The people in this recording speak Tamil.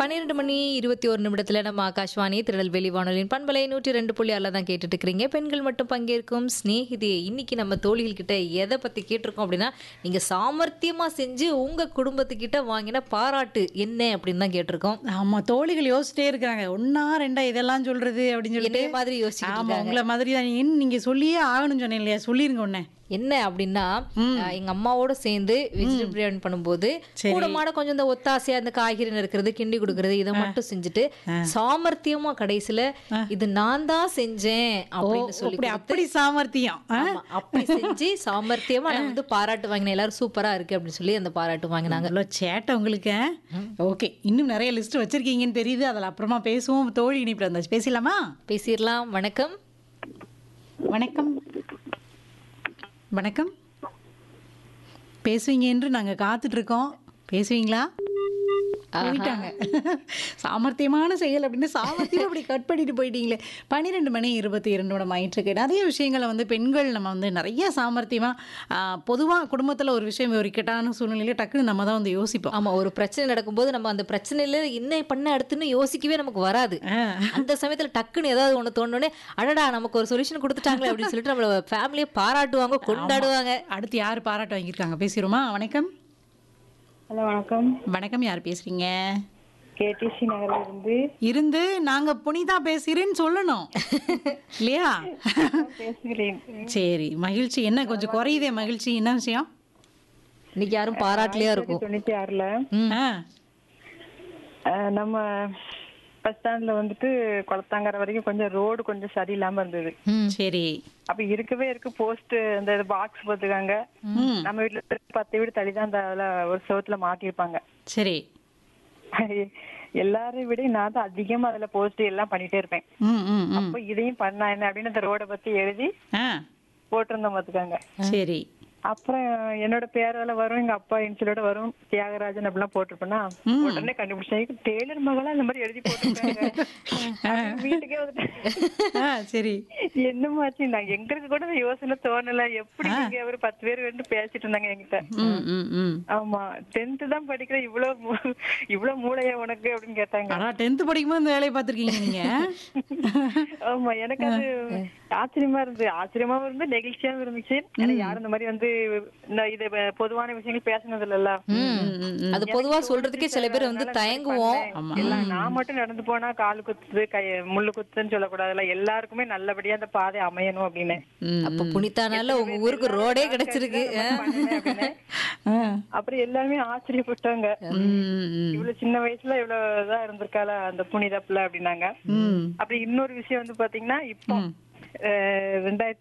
பன்னிரெண்டு மணி இருபத்தி ஒரு நிமிடத்துல நம்ம ஆகாஷ்வாணி திருநெல்வேலி வானொலியின் பண்பலை நூற்றி ரெண்டு புள்ளி ஆறில் தான் கேட்டுட்டு இருக்கிறீங்க பெண்கள் மட்டும் பங்கேற்கும் ஸ்நேகிதியை இன்னைக்கு நம்ம தோழிகள் கிட்ட எதை பத்தி கேட்டிருக்கோம் அப்படின்னா நீங்க சாமர்த்தியமா செஞ்சு உங்க குடும்பத்துக்கிட்ட வாங்கின பாராட்டு என்ன அப்படின்னு தான் கேட்டிருக்கோம் ஆமா தோழிகள் யோசிச்சிட்டே இருக்காங்க ஒன்னா ரெண்டா இதெல்லாம் சொல்றது அப்படின்னு இதே சொல்லிட்டு மாதிரி யோசிச்சுட்டு ஆமா இருக்காங்க. உங்களை மாதிரி தான் ஏன் நீங்க சொல்லியே ஆகணும்னு சொன்னேன் இல்லையா சொல்லிருங்க உடனே என்ன அப்படின்னா அஹ், எங்க அம்மாவோட சேர்ந்து வெஜிடபிள் பிரியாணி பண்ணும்போது கூட மாட கொஞ்சம் இந்த ஒத்தாசையா இந்த காய்கறி நறுக்கிறது கிண்டி கொடுக்கறது இதை மட்டும் செஞ்சுட்டு சாமர்த்தியமா கடைசியில இது நான் தான் செஞ்சேன் அப்படின்னு சொல்லி அப்படி அப்படி சாமர்த்தியம் ஆ? ஆமா, அப்படி செஞ்சு சாமர்த்தியமா நான் வந்து பாராட்டு வாங்கினேன் எல்லாரும் சூப்பரா இருக்கு அப்படின்னு சொல்லி அந்த பாராட்டு வாங்கினாங்க அவ்வளோ சேட்டை உங்களுக்கு ஓகே இன்னும் நிறைய லிஸ்ட் வச்சிருக்கீங்கன்னு தெரியுது அதில் அப்புறமா பேசுவோம் தோழி இனிப்பில் இருந்தாச்சு பேசலாமா பேசிடலாம் வணக்கம் வணக்கம் வணக்கம் பேசுவீங்க என்று நாங்கள் காத்துட்டு இருக்கோம் பேசுவீங்களா போயிட்டாங்க சாமர்த்தியமான செயல் அப்படின்னு சாமர்த்தியம் அப்படி கட் பண்ணிட்டு போயிட்டீங்களே பன்னிரெண்டு மணி இருபத்தி இரண்டோட ஆயிட்டுருக்கு நிறைய விஷயங்களை வந்து பெண்கள் நம்ம வந்து நிறைய சாமர்த்தியமாக பொதுவாக குடும்பத்தில் ஒரு விஷயம் ஒரு இக்கட்டான சூழ்நிலையில டக்குன்னு நம்ம தான் வந்து யோசிப்போம் ஆமா ஒரு பிரச்சனை நடக்கும்போது நம்ம அந்த பிரச்சனையில என்ன பண்ண அடுத்துன்னு யோசிக்கவே நமக்கு வராது அந்த சமயத்துல டக்குன்னு ஏதாவது ஒண்ணு தோணுனே அடடா நமக்கு ஒரு சொல்யூஷன் கொடுத்துட்டாங்களே அப்படின்னு சொல்லிட்டு நம்மள ஃபேமிலியை பாராட்டுவாங்க கொண்டாடுவாங்க அடுத்து யார் பாராட்டு வாங்கியிருக்காங்க பேசிடுமா வணக்கம் ஹலோ வணக்கம் வணக்கம் யார் பேசுறீங்க கேடிசி நகர்ல இருந்து இருந்து நாங்க புனிதா பேசுறேன்னு சொல்லணும் இல்லையா பேசுகிறேன் சரி மகிழ்ச்சி என்ன கொஞ்சம் குறையுதே மகிழ்ச்சி என்ன விஷயம் இன்னைக்கு யாரும் பாராட்டுலயா இருக்கும் தொண்ணூத்தி ஆறுல ஆ, அஹ், நம்ம பஸ் ஸ்டாண்ட்ல வந்துட்டு குளத்தாங்கரை வரைக்கும் கொஞ்சம் ரோடு கொஞ்சம் சரியில்லாம இருந்தது சரி அப்ப இருக்கவே இருக்கு போஸ்ட் அந்த பாக்ஸ் போட்டுருக்காங்க நம்ம வீட்டுல இருந்து பத்து வீடு தள்ளி தான் அந்த அதுல ஒரு செவத்துல மாட்டியிருப்பாங்க சரி எல்லாரையும் விட நான் தான் அதிகமா அதுல போஸ்ட் எல்லாம் பண்ணிட்டே இருப்பேன் ம் ம் ம் அப்ப இதையும் பண்ணா என்ன அப்படின்னு அந்த ரோட பத்தி எழுதி ஆ போட்டிருந்தோம் பாத்துக்காங்க சரி அப்புறம் என்னோட பேரால வரும் எங்க அப்பா இன்சிலோட வரும் தியாகராஜன் அப்படிலாம் போட்டிருப்பேன்னா உடனே கண்டுபிடிச்சேன் டெய்லர் மகளா இந்த மாதிரி எழுதி போட்டிருக்காங்க அப்படின்னு வீட்டுக்கே வந்துட்டு ஆ சரி என்னமாச்சு நான் எங்களுக்கு கூட இந்த யோசனை தோணல எப்படி நீங்க ஒரு பத்து பேர் வந்து பேசிட்டு இருந்தாங்க என்கிட்ட ம் ம் ம் ஆமா டென்த் தான் படிக்கிற இவ்வளவு மூ- இவ்வளவு மூளையா உனக்கு அப்படின்னு கேட்டாங்க ஆனா டென்த் படிக்கும்போது இந்த வேலையை பார்த்துருக்கீங்க நீங்க ஆமா எனக்கு அது ஆச்சரியமா இருந்து ஆச்சரியமாவும் இருந்து நெகிழ்ச்சியாவும் இருந்துச்சு ஏன்னா யாரும் இந்த மாதிரி வந்து இந்த இது பொதுவான விஷயங்கள் பேசினது இல்லல்ல அது பொதுவா சொல்றதுக்கே சில பேர் வந்து தயங்குவோம் எல்லாம் நான் மட்டும் நடந்து போனா கால் குத்துது கை முள்ளு குத்துன்னு சொல்லக்கூடாதுல்ல எல்லாருக்குமே நல்லபடியா அந்த பாதை அமையணும் அப்படின்னு ம், அப்ப புனிதானால உங்க ஊருக்கு ரோடே கிடைச்சிருக்கு பண்ணுனேன் அப்படின்னு. ஆ. அப்புறம் எல்லாருமே ஆச்சரியப்பட்டாங்க ம், ம், இவ்வளவு சின்ன வயசுல இவ்வளவு இதா இருந்திருக்கால அந்த புனித பிள்ளை அப்படின்னாங்க ம் அப்புறம் இன்னொரு விஷயம் வந்து பாத்தீங்கன்னா இப்போ அஹ், ரெண்டாயிரத்தி